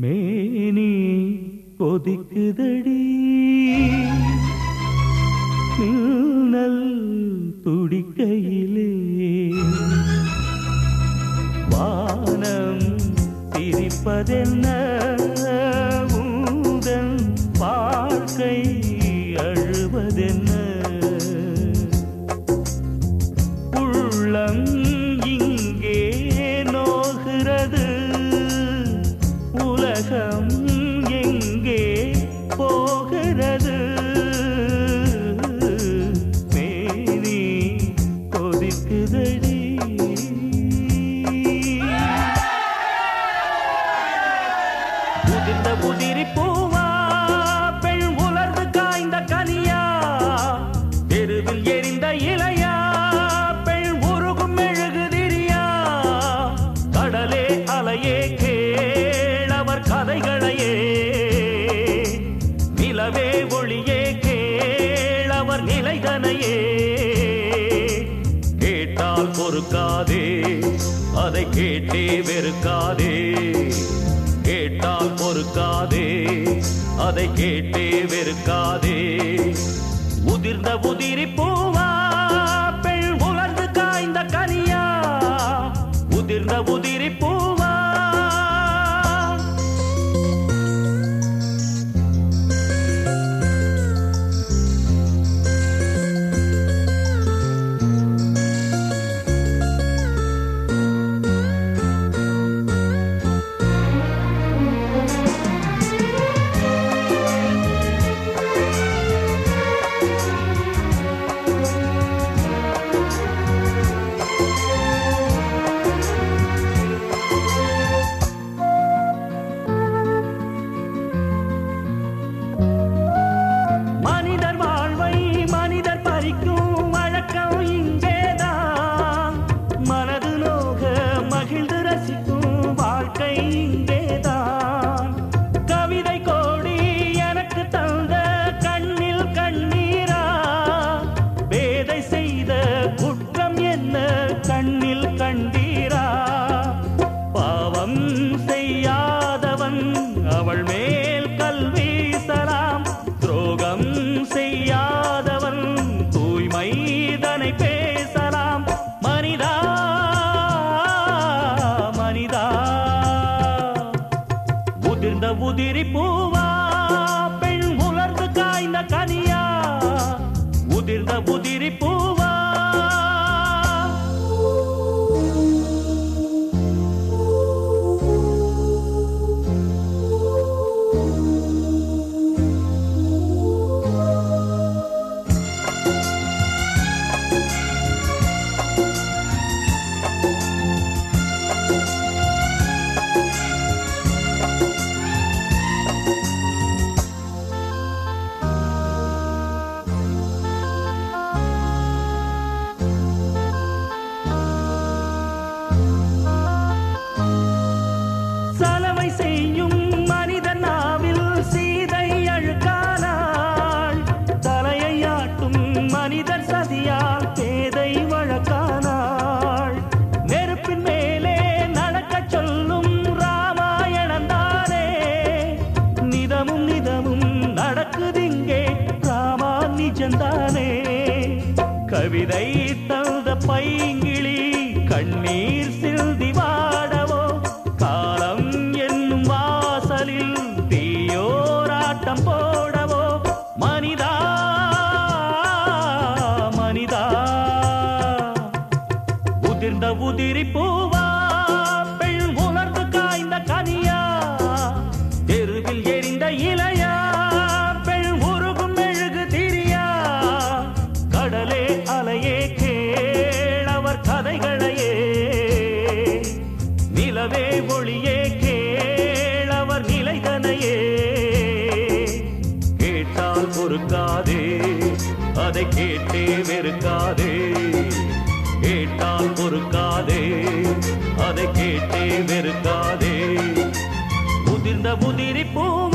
மேனி கொதிக்குதடி மின்னல் துடிக்கையிலே வானம் சிரிப்பதென்ன ஊதன் வாழ்க்கை அழுவதென்ன உள்ளம் இங்கே நோகிறது உலகம் எங்கே போகிறது மேனி கொதிக்குதடி உதிர்ந்த உதிரி பூவா பெண் உலர்ந்து காய்ந்த கனியா தெருவில் எரிந்த இலையா பெண் உருகும் மெழுகுதிரியா கடலே அலையே கேளவர் கதைகளையே நிலவே ஒளியே கேளவர் நிலைதனையே கேட்டால் பொறுக்காதே அதை கேட்டே வெறுக்காதே கேட்டால் பொறுக்காதே அதை கேட்டே வெறுக்காதே உதிர்ந்த உதிரி பூவா பெண் உலர்ந்து காய்ந்த கனியா உதிர்ந்த உதிரி பூவா மனிதர் வாழ்வை மனிதர் பறிக்கும் வழக்கம் இங்கேதான் மனது நோக மகிழ்ந்து ரசிக்கும் வாழ்க்கை இங்கேதான் கவிதை கோடி எனக்கு தந்த கண்ணில் கண்ணீரா வேதை செய்த குற்றம் என்ன கண்ணில் கண்டீரா பாவம் செய்யாதவன் அவள் மேல் கல் வீசலாம் துரோகம் செய்யாதவன் தூய்மைதனை பேசலாம் மனிதா மனிதா உதிர்ந்த உதிரி பூவா பெண் உலர்ந்து காய்ந்த கனியா உதிர்ந்த உதிரி பூவா சலவை செய்யும் மனிதன் நாவில் சீதை அழுக்கானாள் தலையை ஆட்டும் மனிதர் சதியால் பேதை வழக்கானாள் நெருப்பின் மேலே நடக்கச் சொல்லும் ராமாயணந்தானே நிதமும் நிதமும் நடக்குதிங்கே ராமா நிஜந்தானே கவிதை தந்த பைங்கிளி கண்ணீர் சில்தி வாடவோ காலம் என்னும் வாசலில் தீயோராட்டம் போடவோ மனிதா மனிதா உதிர்ந்த உதிரி பூவா பெண் உலர்ந்து காய்ந்த கனியா தெருவில் எரிந்த இலையா பெண் உருகும் மெழுகு திரியா கடலே அலையே கேளவர் கதைகளையே நிலவே ஒளியே கேளவர் நிலைதனையே கேட்டால் பொறுக்காதே அதை கேட்டே வெறுக்காதே கேட்டால் பொறுக்காதே அதை கேட்டே வெறுக்காதே உதிர்ந்த உதிரி பூ